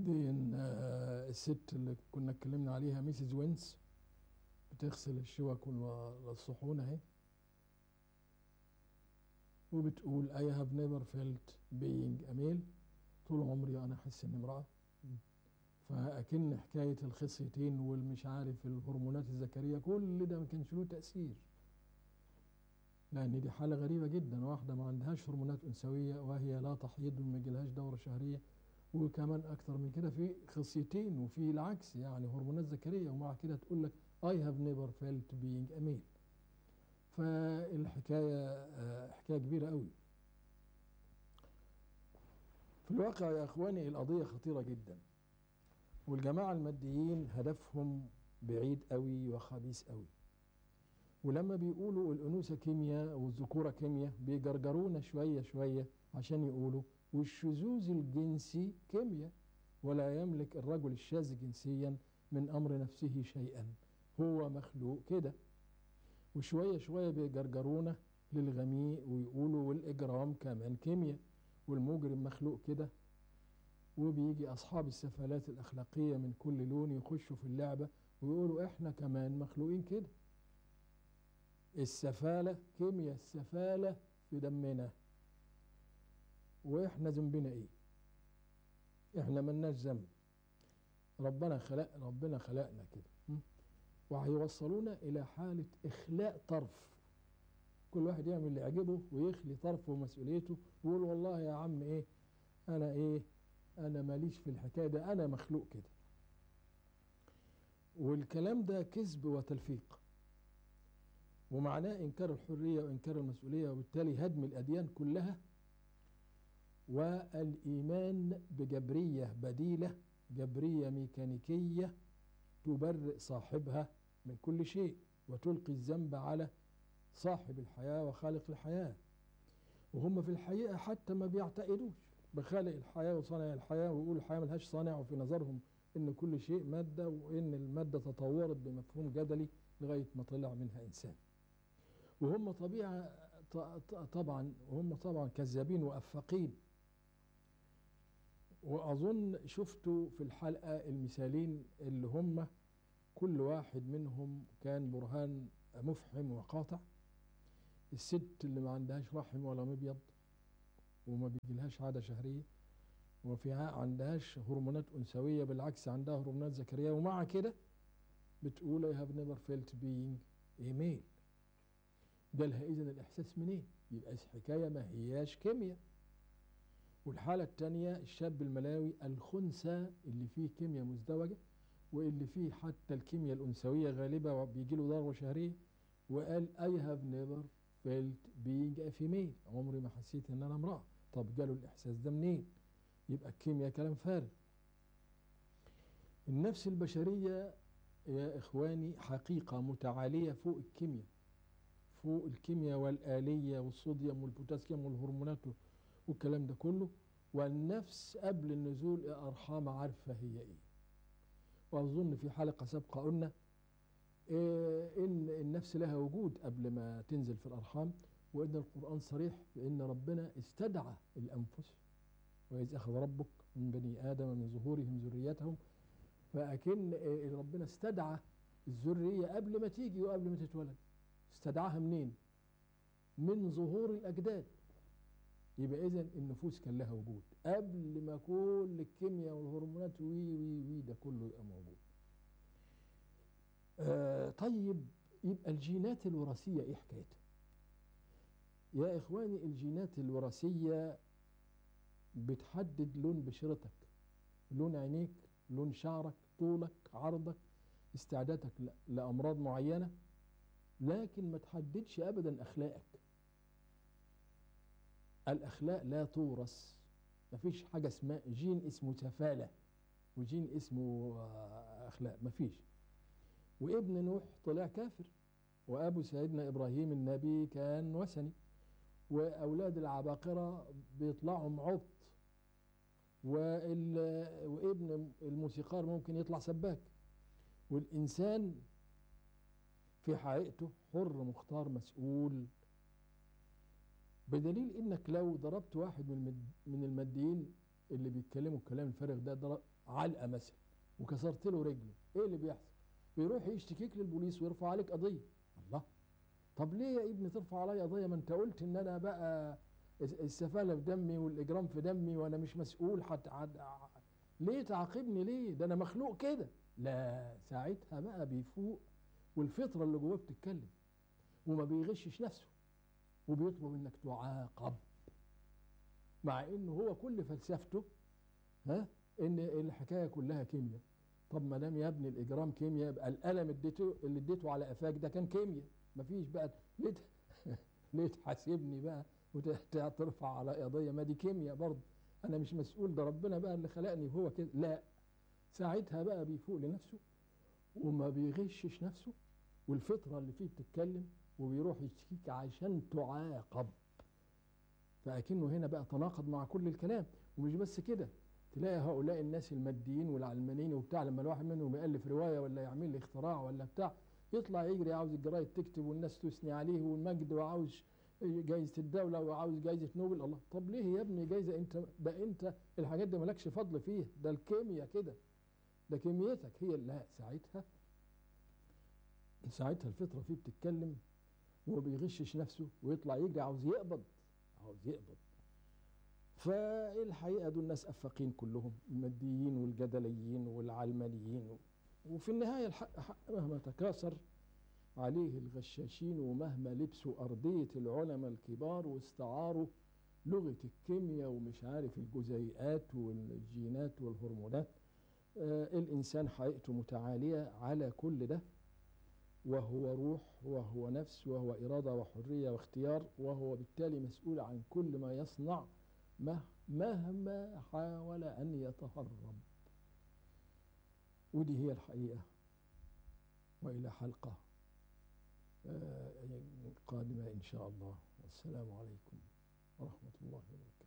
دي آه، الست اللي كنا اتكلمنا عليها ميسيز وينس بتغسل الشوك والصحون اهي وبتقول I have never felt being a male طول عمري انا احس اني امرأة فاكن حكاية الخصيتين والمش عارف الهرمونات الذكرية كل ده ما كانش له تأثير لان دي حالة غريبة جدا واحدة ما عندهاش هرمونات انثوية وهي لا تحيض وما يجيلهاش دورة شهرية وكمان اكتر من كده في خصيتين وفي العكس يعني هرمونات ذكريه ومع كده تقول لك I have never felt being a male فالحكايه آه، حكايه كبيره قوي في الواقع يا اخواني القضيه خطيره جدا والجماعه الماديين هدفهم بعيد قوي وخبيث قوي ولما بيقولوا الانوثه كيمياء والذكوره كيمياء بيجرجرونا شويه شويه عشان يقولوا والشذوذ الجنسي كيمياء ولا يملك الرجل الشاذ جنسيا من امر نفسه شيئا هو مخلوق كده وشويه شويه بيجرجرونا للغميق ويقولوا والاجرام كمان كيمياء والمجرم مخلوق كده وبيجي اصحاب السفالات الاخلاقيه من كل لون يخشوا في اللعبه ويقولوا احنا كمان مخلوقين كده السفاله كيمياء السفاله في دمنا واحنا ذنبنا ايه احنا ملناش ذنب ربنا خلق ربنا خلقنا كده م? وهيوصلونا الى حاله اخلاء طرف كل واحد يعمل اللي يعجبه ويخلي طرفه ومسؤوليته ويقول والله يا عم ايه انا ايه انا ماليش في الحكايه ده انا مخلوق كده والكلام ده كذب وتلفيق ومعناه انكار الحريه وانكار المسؤوليه وبالتالي هدم الاديان كلها والإيمان بجبرية بديلة جبرية ميكانيكية تبرئ صاحبها من كل شيء وتلقي الذنب على صاحب الحياة وخالق الحياة وهم في الحقيقة حتى ما بيعتقدوش بخالق الحياة وصانع الحياة ويقولوا الحياة ملهاش صانع وفي نظرهم إن كل شيء مادة وإن المادة تطورت بمفهوم جدلي لغاية ما طلع منها إنسان وهم طبيعة طبعا وهم طبعا كذابين وأفاقين وأظن شفتوا في الحلقة المثالين اللي هم كل واحد منهم كان برهان مفحم وقاطع الست اللي ما عندهاش رحم ولا مبيض وما بيجيلهاش عادة شهرية وفي عندهاش هرمونات أنثوية بالعكس عندها هرمونات ذكرية ومع كده بتقول I have never felt being a male جالها إذن الإحساس منين؟ يبقى الحكاية ما هياش كيمياء والحالة الثانية الشاب الملاوي الخنثى اللي فيه كيمياء مزدوجة واللي فيه حتى الكيمياء الأنثوية غالبة وبيجي له ضربة شهرية وقال I have never felt being a female عمري ما حسيت إن أنا امرأة طب جاله الإحساس ده منين؟ يبقى الكيمياء كلام فارغ النفس البشرية يا إخواني حقيقة متعالية فوق الكيمياء فوق الكيمياء والآلية والصوديوم والبوتاسيوم والهرمونات والكلام ده كله والنفس قبل النزول الأرحام عارفة هي إيه وأظن في حلقة سابقة قلنا إيه إن النفس لها وجود قبل ما تنزل في الأرحام وإن القرآن صريح بأن ربنا استدعى الأنفس وإذ أخذ ربك من بني آدم من ظهورهم ذريتهم فأكن ربنا استدعى الذرية قبل ما تيجي وقبل ما تتولد استدعاها منين؟ من ظهور الأجداد يبقى إذا النفوس كان لها وجود قبل ما كل الكيمياء والهرمونات وي وي وي ده كله يبقى موجود. آه طيب يبقى الجينات الوراثية إيه حكايتها؟ يا إخواني الجينات الوراثية بتحدد لون بشرتك لون عينيك لون شعرك طولك عرضك استعدادك لأمراض معينة لكن ما تحددش أبدا أخلاقك الأخلاق لا تورث مفيش حاجة اسمها جين اسمه سفالة وجين اسمه أخلاق مفيش وابن نوح طلع كافر وأبو سيدنا إبراهيم النبي كان وثني وأولاد العباقرة بيطلعوا عبط وابن الموسيقار ممكن يطلع سباك والإنسان في حقيقته حر مختار مسؤول بدليل انك لو ضربت واحد من من الماديين اللي بيتكلموا الكلام الفارغ ده ضرب علقه مثلا وكسرت له رجله ايه اللي بيحصل بيروح يشتكيك للبوليس ويرفع عليك قضيه الله طب ليه يا ابني ترفع عليا قضيه ما انت قلت ان انا بقى السفاله في دمي والاجرام في دمي وانا مش مسؤول حتى عد... ليه تعاقبني ليه ده انا مخلوق كده لا ساعتها بقى بيفوق والفطره اللي جواه بتتكلم وما بيغشش نفسه وبيطلب انك تعاقب مع انه هو كل فلسفته ها ان الحكايه كلها كيمياء طب ما دام يا ابني الاجرام كيمياء يبقى الالم اديته اللي اديته على قفاك ده كان كيمياء مفيش بقى ليه ليه تحاسبني بقى وترفع على قضيه ما دي كيمياء برضه انا مش مسؤول ده ربنا بقى اللي خلقني وهو كده لا ساعتها بقى بيفوق لنفسه وما بيغشش نفسه والفطره اللي فيه بتتكلم وبيروح يشتكيك عشان تعاقب فأكنه هنا بقى تناقض مع كل الكلام ومش بس كده تلاقي هؤلاء الناس الماديين والعلمانيين وبتاع لما الواحد منهم يألف رواية ولا يعمل لي اختراع ولا بتاع يطلع يجري عاوز الجرايد تكتب والناس تثني عليه والمجد وعاوز جايزة الدولة وعاوز جايزة نوبل الله طب ليه يا ابني جايزة انت ده انت الحاجات دي مالكش فضل فيها ده الكيمياء كده ده كيميتك هي لا ساعتها ساعتها الفطرة فيه بتتكلم وما بيغشش نفسه ويطلع يجري عاوز يقبض عاوز يقبض فالحقيقة دول ناس أفاقين كلهم الماديين والجدليين والعلمانيين وفي النهاية الحق حق مهما تكاثر عليه الغشاشين ومهما لبسوا أرضية العلماء الكبار واستعاروا لغة الكيمياء ومش عارف الجزيئات والجينات والهرمونات آه الإنسان حقيقته متعالية على كل ده وهو روح وهو نفس وهو إرادة وحرية واختيار وهو بالتالي مسؤول عن كل ما يصنع مهما حاول أن يتهرب ودي هي الحقيقة وإلى حلقة قادمة إن شاء الله والسلام عليكم ورحمة الله وبركاته